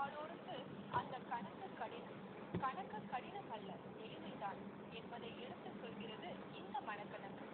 வாழ்வோருக்கு அந்த கணக்கு கடினம் கணக்கு கடினம் அல்ல எளிமைதான் என்பதை எடுத்துச் சொல்கிறது இந்த மனக்கணக்கு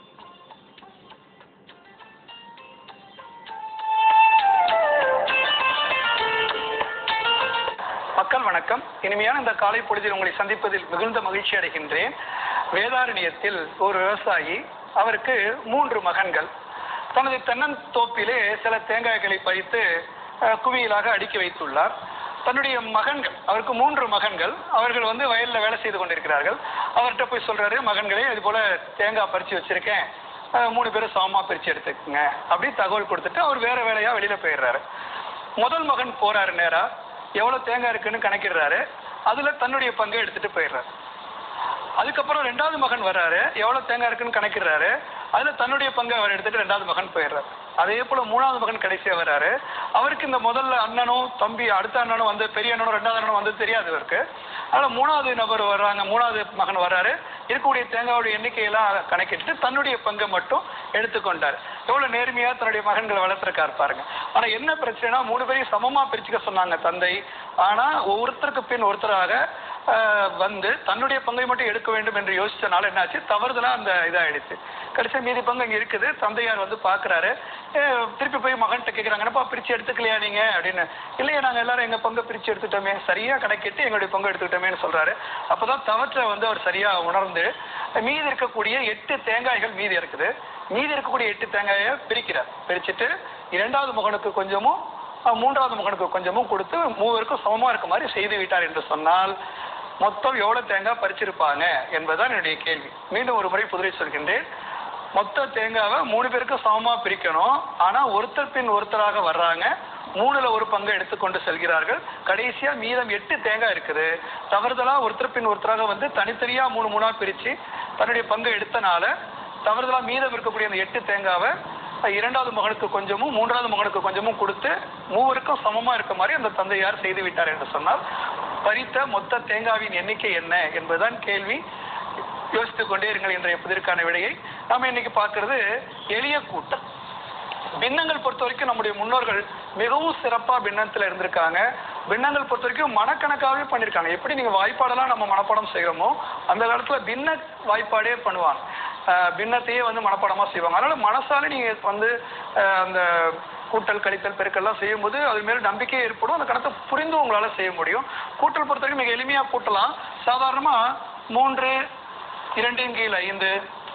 மக்கள் வணக்கம் இனிமையான இந்த காலை பொழுதில் உங்களை சந்திப்பதில் மிகுந்த மகிழ்ச்சி அடைகின்றேன் வேதாரண்யத்தில் ஒரு விவசாயி அவருக்கு மூன்று மகன்கள் தனது தென்னந்தோப்பிலே சில தேங்காய்களை பறித்து அஹ், குவியலாக அடுக்கி வைத்துள்ளார் தன்னுடைய மகன்கள் அவருக்கு மூன்று மகன்கள் அவர்கள் வந்து வயல்ல வேலை செய்து கொண்டிருக்கிறார்கள் அவர்கிட்ட போய் சொல்றாரு மகன்களே இது போல தேங்காய் பறிச்சு வச்சிருக்கேன் அஹ், மூணு பேரும் சமமா பிரிச்சு எடுத்துக்கங்க அப்படி தகவல் கொடுத்துட்டு அவர் வேற வேலையா வெளியில போயிடுறாரு முதல் மகன் போறாரு நேரா எவ்வளவு தேங்காய் இருக்குன்னு கணக்கிடுறாரு அதுல தன்னுடைய பங்கை எடுத்துட்டு போயிடுறாரு அதுக்கப்புறம் ரெண்டாவது மகன் வர்றாரு எவ்வளவு தேங்காய் இருக்குன்னு கணக்கிடுறாரு அதுல தன்னுடைய பங்கை அவர் எடுத்துட்டு ரெண்டாவது மகன் போயிடுறாரு அதே போல மூணாவது மகன் கடைசியா வர்றாரு அவருக்கு இந்த முதல்ல அண்ணனும் தம்பி அடுத்த அண்ணனும் வந்து பெரிய அண்ணனும் ரெண்டாவது அண்ணனும் வந்து தெரியாது இவருக்கு அதனால மூணாவது நபர் வர்றாங்க மூணாவது மகன் வர்றாரு இருக்கக்கூடிய தேங்காயோட எண்ணிக்கையெல்லாம் கணக்கிட்டு தன்னுடைய பங்கை மட்டும் எடுத்துக்கொண்டார் எவ்வளவு நேர்மையா தன்னுடைய மகன்களை வளர்த்திருக்காரு பாருங்க ஆனா என்ன பிரச்சனைனா மூணு பேரையும் சமமா பிரிச்சுக்க சொன்னாங்க தந்தை ஆனா ஒருத்தருக்கு பின் ஒருத்தராக ஆஹ், வந்து தன்னுடைய பங்கை மட்டும் எடுக்க வேண்டும் என்று யோசிச்சனால என்னாச்சு தவறுதலா அந்த இதாயிடுச்சு கடைசி மீதி பங்கு அங்க இருக்குது தந்தையார் வந்து பாக்குறாரு அஹ், திருப்பி போய் மகன்கிட்ட கேக்குறாங்க என்னப்பா பிரிச்சு எடுத்துக்கலையா நீங்க அப்படின்னு இல்லையே நாங்க எல்லாரும் எங்க பங்கை பிரிச்சு எடுத்துட்டோமே சரியா கணக்கிட்டு எங்களுடைய பங்கு எடுத்துக்கிட்டோமேன்னு சொல்றாரு அப்பதான் தவற்றை வந்து அவர் சரியா உணர்ந்து மீதி இருக்கக்கூடிய எட்டு தேங்காய்கள் மீதி இருக்குது மீதி இருக்கக்கூடிய எட்டு தேங்காயை பிரிக்கிறார் பிரிச்சுட்டு இரண்டாவது மகனுக்கு கொஞ்சமும் அஹ், மூன்றாவது மகனுக்கு கொஞ்சமும் கொடுத்து மூவருக்கும் சமமா இருக்க மாதிரி செய்து விட்டார் என்று சொன்னால் மொத்தம் எவ்வளவு தேங்காய் பறிச்சிருப்பாங்க என்பதுதான் என்னுடைய கேள்வி மீண்டும் ஒரு முறை புதுரை சொல்கின்றேன் மொத்த தேங்காவை மூணு பேருக்கும் சமமா பிரிக்கணும் ஆனா ஒருத்தர் பின் ஒருத்தராக வர்றாங்க மூணுல ஒரு பங்கை எடுத்துக்கொண்டு செல்கிறார்கள் கடைசியா மீதம் எட்டு தேங்காய் இருக்குது தவறுதலா ஒருத்தர் பின் ஒருத்தராக வந்து தனித்தனியா மூணு மூணா பிரிச்சு தன்னுடைய பங்கை எடுத்தனால தவறுதலா மீதம் இருக்கக்கூடிய அந்த எட்டு தேங்காவை அஹ், இரண்டாவது மகனுக்கு கொஞ்சமும் மூன்றாவது மகனுக்கு கொஞ்சமும் கொடுத்து மூவருக்கும் சமமா இருக்க மாதிரி அந்த தந்தையார் செய்து விட்டார் என்று சொன்னால் பறித்த மொத்த தேங்காவின் எண்ணிக்கை என்ன என்பதுதான் கேள்வி யோசித்துக் கொண்டே இருங்கள் இன்றைய புதிர்க்கான விடையை நாம இன்னைக்கு பார்க்கிறது எளிய கூட்டம் பின்னங்கள் பொறுத்த வரைக்கும் நம்முடைய முன்னோர்கள் மிகவும் சிறப்பா பின்னத்துல இருந்திருக்காங்க பின்னங்கள் பொறுத்த வரைக்கும் மனக்கணக்காகவே பண்ணிருக்காங்க எப்படி நீங்க வாய்ப்பாடெல்லாம் நம்ம மனப்பாடம் செய்யறோமோ அந்த காலத்துல பின்ன வாய்ப்பாடே பண்ணுவாங்க ஆஹ் பின்னத்தையே வந்து மனப்பாடமா செய்வாங்க அதனால மனசால நீங்க வந்து ஆஹ் அந்த கூட்டல் கழித்தல் பெருக்கெல்லாம் செய்யும்போது அது மேல நம்பிக்கை ஏற்படும் அந்த கணத்தை புரிந்து உங்களால செய்ய முடியும் கூட்டல் பொறுத்த வரைக்கும் மிக எளிமையா கூட்டலாம் சாதாரணமா மூன்று இரண்டின் கீழ் ஐந்து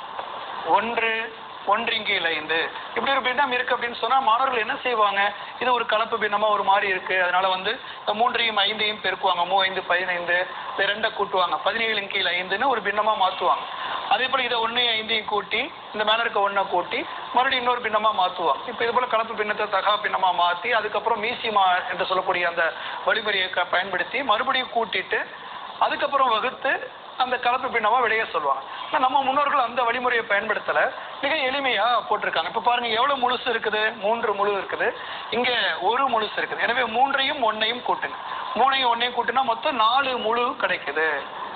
ஒன்று ஒன்றின் கீழ் ஐந்து இப்படி ஒரு பின்னம் இருக்கு அப்படின்னு சொன்னா மாணவர்கள் என்ன செய்வாங்க இது ஒரு கலப்பு பின்னமா ஒரு மாதிரி இருக்கு அதனால வந்து இந்த மூன்றையும் ஐந்தையும் பெருக்குவாங்க மூ ஐந்து பதினைந்து இந்த ரெண்டை கூட்டுவாங்க பதினேழின் கீழ் ஐந்துன்னு ஒரு பின்னமா மாத்துவாங்க அதே போல இதை ஒன்னையும் ஐந்தையும் கூட்டி இந்த மேல இருக்க ஒன்றை கூட்டி மறுபடியும் இன்னொரு பின்னமா மாத்துவாங்க இப்போ இது போல கலப்பு பின்னத்தை தகா பின்னமா மாத்தி அதுக்கப்புறம் மீசிமா என்று சொல்லக்கூடிய அந்த வழிமுறையை க- பயன்படுத்தி மறுபடியும் கூட்டிட்டு அதுக்கப்புறம் வகுத்து அந்த கலப்பு பின்னமா விடைய சொல்லுவாங்க ஆனா நம்ம முன்னோர்கள் அந்த வழிமுறையை பயன்படுத்தல மிக எளிமையா போட்டிருக்காங்க இப்ப பாருங்க எவ்வளவு முழுசு இருக்குது மூன்று முழு இருக்குது இங்க ஒரு முழுசு இருக்குது எனவே மூன்றையும் ஒன்னையும் கூட்டுங்க மூணையும் ஒன்னையும் கூட்டுனா மொத்தம் நாலு முழு கிடைக்குது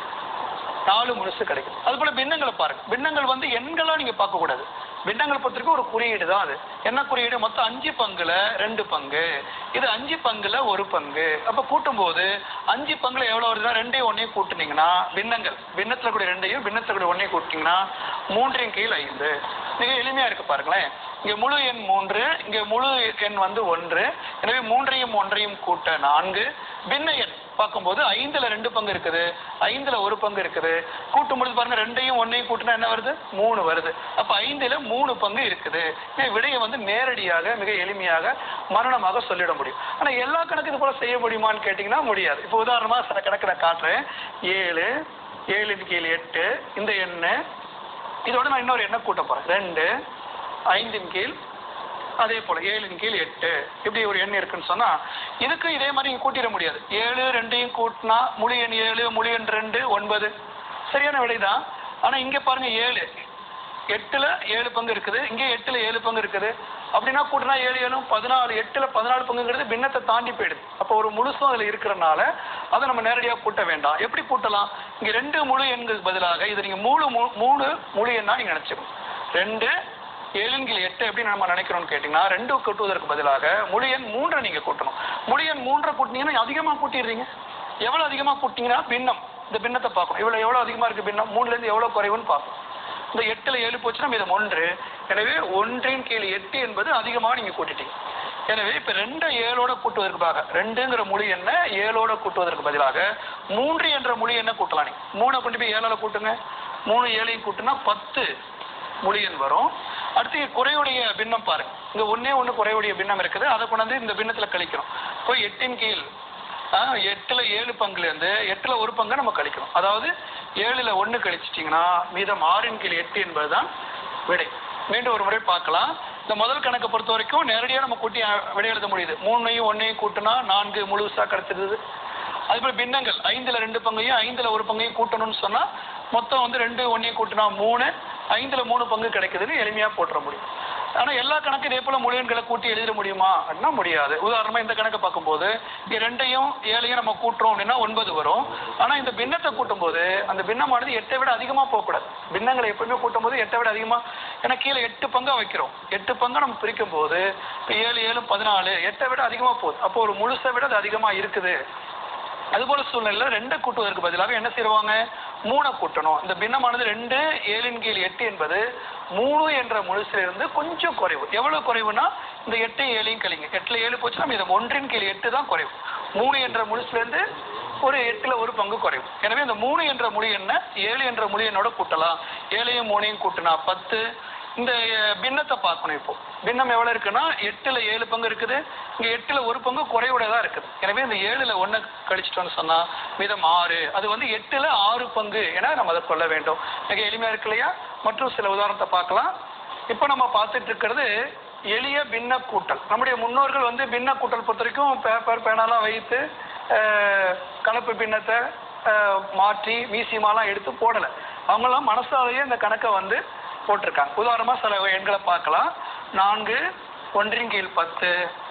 நாலு முழுசு கிடைக்கும் அது போல பின்னங்களை பாருங்க பின்னங்கள் வந்து எண்களா நீங்க பார்க்க கூடாது பின்னங்கள் பொறுத்தவரைக்கும் ஒரு குறியீடு தான் அது என்ன குறியீடு மொத்தம் அஞ்சு பங்குல ரெண்டு பங்கு இது அஞ்சு பங்குல ஒரு பங்கு அப்ப கூட்டும் போது அஞ்சு பங்குல எவ்வளவு வருதுன்னா ரெண்டையும் ஒன்னையும் கூட்டுனீங்கன்னா பின்னங்கள் பின்னத்துல கூடிய ரெண்டையும் பின்னத்துல கூடிய ஒன்னையும் கூட்டினீங்கன்னா மூன்றின் கீழ் ஐந்து மிக எளிமையா இருக்கு பாருங்களேன் இங்க முழு எண் மூன்று இங்க முழு எண் வந்து ஒன்று எனவே மூன்றையும் ஒன்றையும் கூட்ட நான்கு பின்ன எண் பார்க்கும்போது ஐந்துல ரெண்டு பங்கு இருக்குது ஐந்துல ஒரு பங்கு இருக்குது கூட்டும் பொழுது பாருங்க ரெண்டையும் ஒன்னையும் கூட்டினா என்ன வருது மூணு வருது அப்ப ஐந்துல மூணு பங்கு இருக்குது இந்த விடையை வந்து நேரடியாக மிக எளிமையாக மரணமாக சொல்லிட முடியும் ஆனா எல்லா கணக்கு இது போல செய்ய முடியுமான்னு கேட்டீங்கன்னா முடியாது இப்போ உதாரணமா சில கணக்கு நான் காட்டுறேன் ஏழு ஏழின் கீழ் எட்டு இந்த எண்ணு இதோட நான் இன்னொரு எண்ணை கூட்ட போறேன் ரெண்டு ஐந்தின் கீழ் அதே போல ஏழின் கீழ் எட்டு இப்படி ஒரு எண் இருக்குன்னு சொன்னா இதுக்கு இதே மாதிரி நீங்க கூட்டிட முடியாது ஏழு ரெண்டையும் கூட்டினா முழு எண் ஏழு முழு எண் ரெண்டு ஒன்பது சரியான விடைதான் ஆனா இங்க பாருங்க ஏழு எட்டுல ஏழு பங்கு இருக்குது இங்க எட்டுல ஏழு பங்கு இருக்குது அப்படின்னா கூட்டினா ஏழு ஏழும் பதினாலு எட்டுல பதினாலு பங்குங்கிறது பின்னத்தை தாண்டி போயிடுது அப்போ ஒரு முழுசும் அதுல இருக்கிறனால அதை நம்ம நேரடியா கூட்ட வேண்டாம் எப்படி கூட்டலாம் இங்க ரெண்டு முழு எண்களுக்கு பதிலாக இது நீங்க மூணு மு- மூணு முழு எண்ணா நீங்க நினைச்சுக்கணும் ரெண்டு ஏழின் கீழ் எட்டு எப்படி நம்ம நினைக்கிறோம்னு கேட்டீங்கன்னா ரெண்டு கூட்டுவதற்கு பதிலாக முழு எண் மூன்றை நீங்க கூட்டணும் முழு எண் மூன்றை கூட்டினீங்கன்னா அதிகமா கூட்டிடுறீங்க எவ்வளவு அதிகமா கூட்டிங்கன்னா பின்னம் இந்த பின்னத்தை பார்க்கணும் இவ்வளவு எவ்வளவு அதிகமா இருக்கு பின்னம் மூணுல இருந்து எவ்வளவு குறைவுன்னு பார்க்கணும் இந்த எட்டுல ஏழு போச்சுன்னா மீதம் ஒன்று எனவே ஒன்றின் கீழ் எட்டு என்பது அதிகமா நீங்க கூட்டிட்டீங்க எனவே இப்ப ரெண்டு ஏழோட கூட்டுவதற்கு பதிலாக ரெண்டுங்கிற மொழி என்ன ஏழோட கூட்டுவதற்கு பதிலாக மூன்று என்ற மொழி என்ன கூட்டலாம் நீங்க மூணை கொண்டு போய் ஏழால கூட்டுங்க மூணு ஏழையும் கூட்டுனா பத்து மொழி எண் வரும் அடுத்து குறையுடைய பின்னம் பாருங்க இங்க ஒண்ணே ஒண்ணு குறையுடைய பின்னம் இருக்குது அதை கொண்டாந்து இந்த பின்னத்துல கழிக்கிறோம் இப்போ எட்டின் கீழ் ஆஹ், எட்டுல ஏழு பங்குல இருந்து எட்டுல ஒரு பங்கை நம்ம கழிக்கணும் அதாவது ஏழுல ஒண்ணு கழிச்சிட்டிங்கன்னா மீதம் ஆறின் கீழ் எட்டு என்பதுதான் விடை மீண்டும் ஒரு முறை பார்க்கலாம் இந்த முதல் கணக்கை பொறுத்த வரைக்கும் நேரடியாக நம்ம கூட்டி அஹ், விடை எழுத முடியுது மூணையும் ஒன்னையும் கூட்டினா நான்கு முழுசா கிடைச்சிருது அதுபோல பின்னங்கள் ஐந்துல ரெண்டு பங்கையும் ஐந்துல ஒரு பங்கையும் கூட்டணும்னு சொன்னா மொத்தம் வந்து ரெண்டு ஒன்னையும் கூட்டினா மூணு ஐந்துல மூணு பங்கு கிடைக்குதுன்னு எளிமையா போட்டுற முடியும் ஆனா எல்லா கணக்கும் இதே போல முழு எண்களை கூட்டி எழுத முடியுமா அப்படின்னா முடியாது உதாரணமா இந்த கணக்கை பார்க்கும்போது இங்க ரெண்டையும் ஏழையும் நம்ம கூட்டுறோம் அப்படின்னா ஒன்பது வரும் ஆனா இந்த பின்னத்தை கூட்டும்போது அந்த பின்னமானது எட்டை விட அதிகமா போகக்கூடாது பின்னங்களை எப்பவுமே கூட்டும்போது எட்டை விட அதிகமா ஏன்னா கீழே எட்டு பங்கா வைக்கிறோம் எட்டு பங்கா நம்ம பிரிக்கும் போது இப்ப ஏழு ஏழு பதினாலு எட்டை விட அதிகமா போகுது அப்போ ஒரு முழுசை விட அது அதிகமா இருக்குது அதுபோல சூழ்நிலையில ரெண்டை கூட்டுவதற்கு பதிலாக என்ன செய்வாங்க மூணை கூட்டணும் இந்த பின்னமானது ரெண்டு ஏழின் கீழ் எட்டு என்பது மூணு என்ற முழுசுல இருந்து கொஞ்சம் குறைவு எவ்வளவு குறைவுனா இந்த எட்டு ஏழையும் கழிங்க எட்டுல ஏழு போச்சுன்னா மீதம் ஒன்றின் கீழ் எட்டு தான் குறைவு மூணு என்ற முழுசுல இருந்து ஒரு எட்டுல ஒரு பங்கு குறைவு எனவே இந்த மூணு என்ற மொழி என்ன ஏழு என்ற மொழி என்னோட கூட்டலாம் ஏழையும் மூணையும் கூட்டினா பத்து இந்த அஹ், பின்னத்தை பார்க்கணும் இப்போ பின்னம் எவ்வளவு இருக்குன்னா எட்டுல ஏழு பங்கு இருக்குது இங்க எட்டுல ஒரு பங்கு குறைவுடையதா இருக்குது எனவே இந்த ஏழுல ஒண்ணு கழிச்சிட்டோம்னு சொன்னா மீதம் ஆறு அது வந்து எட்டுல ஆறு பங்கு என நம்ம அதை கொள்ள வேண்டும் மிக எளிமையா இருக்கு இல்லையா மற்றும் சில உதாரணத்தை பார்க்கலாம் இப்போ நம்ம பார்த்துட்டு இருக்கிறது எளிய பின்ன கூட்டல் நம்முடைய முன்னோர்கள் வந்து பின்ன கூட்டல் பொறுத்த வரைக்கும் பேப்பர் பேனாலாம் வைத்து அஹ், கலப்பு பின்னத்தை அஹ், மாற்றி மீசிமாலாம் எடுத்து போடலை அவங்கெல்லாம் மனசாலேயே இந்த கணக்கை வந்து போட்டிருக்காங்க உதாரணமா சில எண்களை பார்க்கலாம் நான்கு ஒன்றின் கீழ் பத்து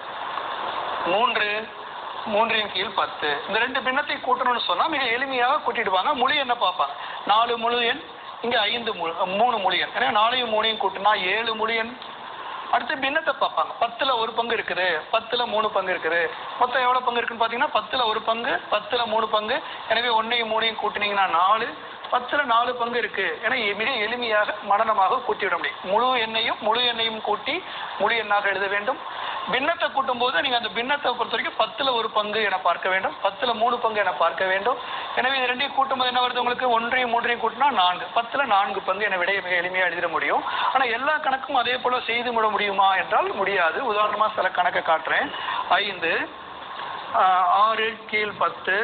மூன்று மூன்றின் கீழ் பத்து இந்த ரெண்டு பின்னத்தை கூட்டணும்னு சொன்னா மிக எளிமையாக கூட்டிடுவாங்க முழு எண்ணை பார்ப்பாங்க நாலு முழு எண் இங்க ஐந்து முழு மூணு முழு எண் ஏன்னா நாலையும் மூணையும் கூட்டினா ஏழு முழு எண் அடுத்து பின்னத்தை பார்ப்பாங்க பத்துல ஒரு பங்கு இருக்குது பத்துல மூணு பங்கு இருக்குது மொத்தம் எவ்வளவு பங்கு இருக்குன்னு பாத்தீங்கன்னா பத்துல ஒரு பங்கு பத்துல மூணு பங்கு எனவே ஒன்னையும் மூணையும் கூட்டினீங்கன்னா நாலு பத்துல நாலு பங்கு இருக்கு ஏன்னா மிக எளிமையாக மனநமாக கூட்டிவிட முடியும் முழு எண்ணையும் முழு எண்ணையும் கூட்டி முழு எண்ணாக எழுத வேண்டும் பின்னத்தை கூட்டும் போது நீங்க அந்த பின்னத்தை பொறுத்த வரைக்கும் பத்துல ஒரு பங்கு என பார்க்க வேண்டும் பத்துல மூணு பங்கு என பார்க்க வேண்டும் எனவே இது ரெண்டையும் கூட்டும் போது என்ன வருது உங்களுக்கு ஒன்றையும் மூன்றையும் கூட்டினா நான்கு பத்துல நான்கு பங்கு என விடையை மிக எளிமையா எழுதிட முடியும் ஆனா எல்லா கணக்கும் அதே போல செய்து விட முடியுமா என்றால் முடியாது உதாரணமா சில கணக்கை காட்டுறேன் ஐந்து ஆஹ், ஆறு கீழ் பத்து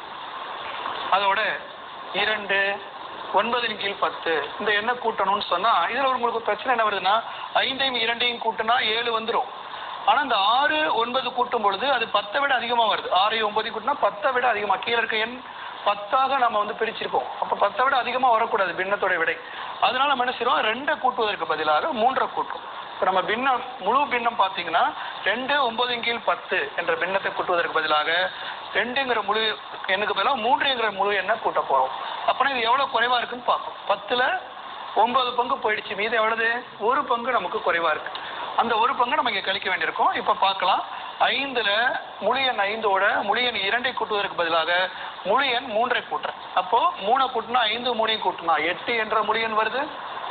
அதோட இரண்டு ஒன்பதின் கீழ் பத்து இந்த எண்ணை கூட்டணும்னு சொன்னா இதுல ஒரு உங்களுக்கு பிரச்சனை என்ன வருதுன்னா ஐந்தையும் இரண்டையும் கூட்டினா ஏழு வந்துரும் ஆனா இந்த ஆறு ஒன்பது கூட்டும் பொழுது அது பத்தை விட அதிகமா வருது ஆறு ஒன்பது கூட்டினா பத்தை விட அதிகமா கீழே இருக்க எண் பத்தாக நம்ம வந்து பிரிச்சிருக்கோம் அப்ப பத்தை விட அதிகமா வரக்கூடாது பின்னத்தோட விடை அதனால நம்ம என்ன செய்றோம் ரெண்டை கூட்டுவதற்கு பதிலாக மூன்றை கூட்டுறோம் இப்ப நம்ம பின்னம் முழு பின்னம் பாத்தீங்கன்னா ரெண்டு ஒன்பதின் கீழ் பத்து என்ற பின்னத்தை கூட்டுவதற்கு பதிலாக ரெண்டுங்கிற முழு எண்ணுக்கு பதிலாக மூன்றுங்கிற முழு எண்ணை கூட்ட போறோம் அப்பனா இது எவ்வளவு குறைவா இருக்குன்னு பார்ப்போம் பத்துல ஒன்பது பங்கு போயிடுச்சு மீது எவ்வளவு ஒரு பங்கு நமக்கு குறைவா இருக்கு அந்த ஒரு பங்கு நம்ம இங்க கழிக்க வேண்டியிருக்கும் இப்ப பார்க்கலாம் ஐந்துல முழு எண் ஐந்தோட முழு எண் இரண்டை கூட்டுவதற்கு பதிலாக முழு எண் மூன்றை கூட்டுறேன் அப்போ மூணை கூட்டினா ஐந்து மூணையும் கூட்டினா எட்டு என்ற முழு எண் வருது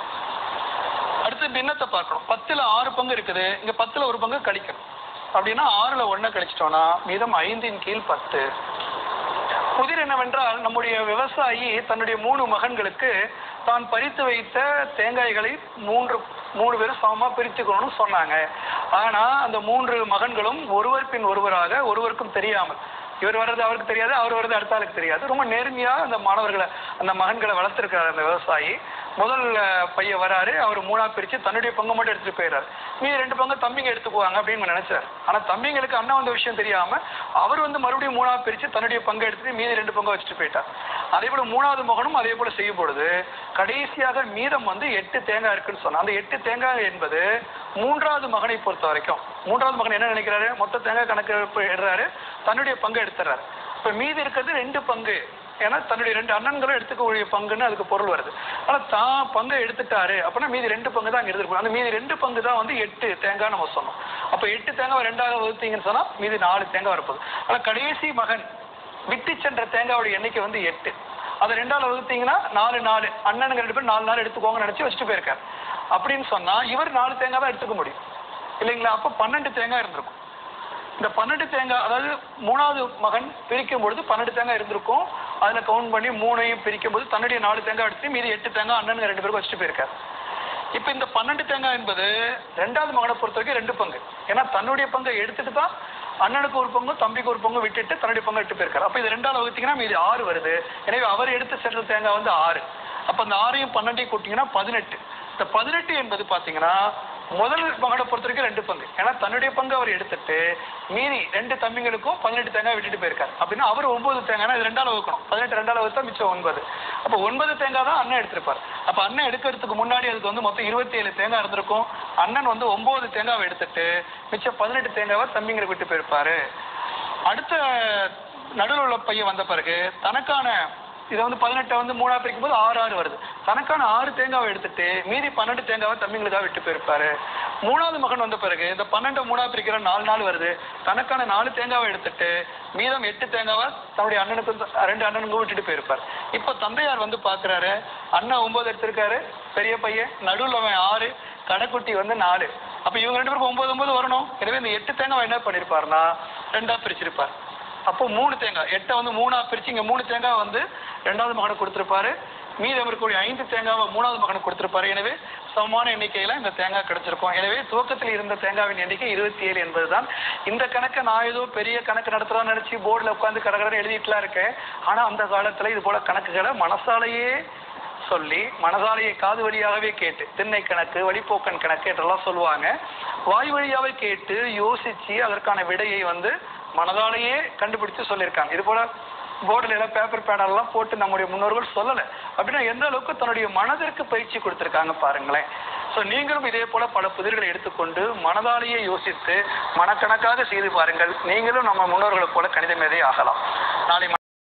அடுத்து பின்னத்தை பார்க்கணும் பத்துல ஆறு பங்கு இருக்குது இங்க பத்துல ஒரு பங்கு கழிக்கணும் அப்படின்னா ஆறுல ஒண்ணை கழிச்சிட்டோம்னா மீதம் ஐந்தின் கீழ் பத்து புதிர் என்னவென்றால் நம்முடைய விவசாயி தன்னுடைய மூணு மகன்களுக்கு தான் பறித்து வைத்த தேங்காய்களை மூன்று மூணு பேரும் சமமா பிரித்துக்கணும்னு சொன்னாங்க ஆனா அந்த மூன்று மகன்களும் ஒருவர் பின் ஒருவராக ஒருவருக்கும் தெரியாமல் இவர் வர்றது அவருக்கு தெரியாது அவர் வர்றது அடுத்த ஆளுக்கு தெரியாது ரொம்ப நேர்மையா அந்த மாணவர்களை அந்த மகன்களை வளர்த்திருக்காரு அந்த விவசாயி முதல் அஹ், பையன் வராரு அவர் மூணா பிரிச்சு தன்னுடைய பங்கு மட்டும் எடுத்துட்டு போயிடுறாரு மீதி ரெண்டு பங்கு தம்பிங்க எடுத்துக்குவாங்க அப்படின்னு நினைச்சாரு ஆனா தம்பிங்களுக்கு அண்ணன் வந்த விஷயம் தெரியாம அவர் வந்து மறுபடியும் மூணா பிரிச்சு தன்னுடைய பங்கு எடுத்துட்டு மீதி ரெண்டு பங்கு வச்சுட்டு போயிட்டார் அதே போல மூணாவது மகனும் அதே போல செய்யும் பொழுது கடைசியாக மீதம் வந்து எட்டு தேங்காய் இருக்குன்னு சொன்னா அந்த எட்டு தேங்காய் என்பது மூன்றாவது மகனை பொறுத்த வரைக்கும் மூன்றாவது மகன் என்ன நினைக்கிறாரு மொத்த தேங்காய் கணக்கு எடுறாரு தன்னுடைய பங்கு எடுத்துறாரு இப்ப மீதி இருக்கிறது ரெண்டு பங்கு ஏன்னா தன்னுடைய ரெண்டு அண்ணன்களும் எடுத்துக்கக்கூடிய பங்குன்னு அதுக்கு பொருள் வருது ஆனா தான் பங்கை எடுத்துட்டாரு அப்படின்னா மீதி ரெண்டு பங்கு தான் அங்க எடுத்துருக்கணும் அந்த மீதி ரெண்டு பங்கு தான் வந்து எட்டு தேங்காய் நம்ம சொன்னோம் அப்ப எட்டு தேங்காய் ரெண்டாக வகுத்தீங்கன்னு சொன்னா மீதி நாலு தேங்காய் வரப்போகுது ஆனா கடைசி மகன் விட்டு சென்ற தேங்காயோட எண்ணிக்கை வந்து எட்டு அதை ரெண்டால வகுத்தீங்கன்னா நாலு நாலு அண்ணனுங்க ரெண்டு பேரும் நாலு நாள் எடுத்துக்கோங்கன்னு நினைச்சு வச்சுட்டு போயிருக்காரு அப்படின்னு சொன்னா இவர் நாலு தேங்காய் தான் எடுத்துக்க முடியும் இல்லைங்களா அப்ப பன்னெண்டு தேங்காய் இருந்திருக்கும் இந்த பன்னெண்டு தேங்காய் அதாவது மூணாவது மகன் பிரிக்கும் பொழுது பன்னெண்டு தேங்காய் இருந்திருக்கும் அதுல கவுண்ட் பண்ணி மூணையும் பிரிக்கும் போது தன்னுடைய நாலு தேங்காய் எடுத்து மீதி எட்டு தேங்காய் அண்ணனுங்க ரெண்டு பேருக்கு வச்சுட்டு போயிருக்காரு இப்ப இந்த பன்னெண்டு தேங்காய் என்பது ரெண்டாவது மகனை பொறுத்த வரைக்கும் ரெண்டு பங்கு ஏன்னா தன்னுடைய பங்கை எடுத்துட்டு தான் அண்ணனுக்கு ஒரு பங்கு தம்பிக்கு ஒரு பங்கு விட்டுட்டு தன்னுடைய பங்கு எடுத்து போயிருக்காரு அப்ப இது ரெண்டாவது வகுத்தீங்கன்னா மீதி ஆறு வருது எனவே அவர் எடுத்து சென்ற தேங்காய் வந்து ஆறு அப்ப அந்த ஆறையும் பன்னெண்டையும் கூட்டிங்கன்னா பதினெட்டு இந்த பதினெட்டு என்பது பாத்தீங்கன்னா முதல் மகனை பொறுத்த வரைக்கும் ரெண்டு பங்கு ஏன்னா தன்னுடைய பங்கு அவர் எடுத்துட்டு மீதி ரெண்டு தம்பிங்களுக்கும் பதினெட்டு தேங்காய் விட்டுட்டு போயிருக்காரு அப்படின்னா அவர் ஒன்பது தேங்காய் இது ரெண்டாவது வகுக்கணும் பதினெட்டு ரெண்டாவது வகுத்தா மிச்சம் ஒன்பது அப்ப ஒன்பது தேங்காய் தான் அண்ணன் எடுத்திருப்பார் அப்ப அண்ணன் எடுக்கிறதுக்கு முன்னாடி அதுக்கு வந்து மொத்தம் இருபத்தி ஏழு தேங்காய் இருந்திருக்கும் அண்ணன் வந்து ஒன்பது தேங்காவை எடுத்துட்டு மிச்சம் பதினெட்டு தேங்காவை தம்பிங்களுக்கு விட்டு போயிருப்பாரு அடுத்த நடுவில் உள்ள பையன் வந்த பிறகு தனக்கான இதை வந்து பதினெட்டை வந்து மூணா பிரிக்கும் போது ஆறு ஆறு வருது தனக்கான ஆறு தேங்காவை எடுத்துட்டு மீதி பன்னெண்டு தேங்காவை தம்பிங்களுக்காக விட்டு போயிருப்பாரு மூணாவது மகன் வந்த பிறகு இந்த பன்னெண்டு மூணா பிரிக்கிற நாலு நாள் வருது தனக்கான நாலு தேங்காவை எடுத்துட்டு மீதம் எட்டு தேங்காவை தன்னுடைய அண்ணனுக்கும் த- ரெண்டு அண்ணனுக்கும் விட்டுட்டு போயிருப்பார் இப்போ தந்தையார் வந்து பாக்குறாரு அண்ணன் ஒன்பது எடுத்திருக்காரு பெரிய பையன் நடுவில் அவன் ஆறு கடைக்குட்டி வந்து நாலு அப்ப இவங்க ரெண்டு பேருக்கும் ஒன்பது ஒன்பது வரணும் எனவே இந்த எட்டு தேங்காவை என்ன பண்ணிருப்பாருன்னா ரெண்டா பிரிச்சிருப்பார் அப்போ மூணு தேங்காய் எட்டை வந்து மூணா பிரிச்சு இங்க மூணு தேங்காய் வந்து ரெண்டாவது மகனுக்கு கொடுத்திருப்பாரு மீதம் இருக்கக்கூடிய ஐந்து தேங்காவை மூணாவது மகனுக்கு கொடுத்திருப்பாரு எனவே சமமான எண்ணிக்கையில இந்த தேங்காய் கிடைச்சிருக்கும் எனவே துவக்கத்தில் இருந்த தேங்காவின் எண்ணிக்கை இருபத்தி ஏழு என்பதுதான் இந்த கணக்கை நான் ஏதோ பெரிய கணக்கு நடத்துறோம்னு நினைச்சு போர்டுல உட்காந்து கடற்கரை எழுதிட்டுலாம் இருக்கேன் ஆனா அந்த காலத்துல இது போல கணக்குகளை மனசாலேயே சொல்லி மனதாலேயே காது வழியாகவே கேட்டு திண்ணை கணக்கு வழிப்போக்கன் கணக்கு என்றெல்லாம் சொல்லுவாங்க வாய் வழியாவே கேட்டு யோசிச்சு அதற்கான விடையை வந்து மனதாலேயே கண்டுபிடிச்சு சொல்லியிருக்காங்க இது போல போர்டில் எல்லாம் பேப்பர் பேனல்லாம் போட்டு நம்முடைய முன்னோர்கள் சொல்லலை அப்படின்னா எந்த அளவுக்கு தன்னுடைய மனதிற்கு பயிற்சி கொடுத்திருக்காங்க பாருங்களேன் ஸோ நீங்களும் இதே போல பல புதிர்களை எடுத்துக்கொண்டு மனதாலேயே யோசித்து மனக்கணக்காக செய்து பாருங்கள் நீங்களும் நம்ம முன்னோர்களைப் போல கணித மேதை ஆகலாம் நாளை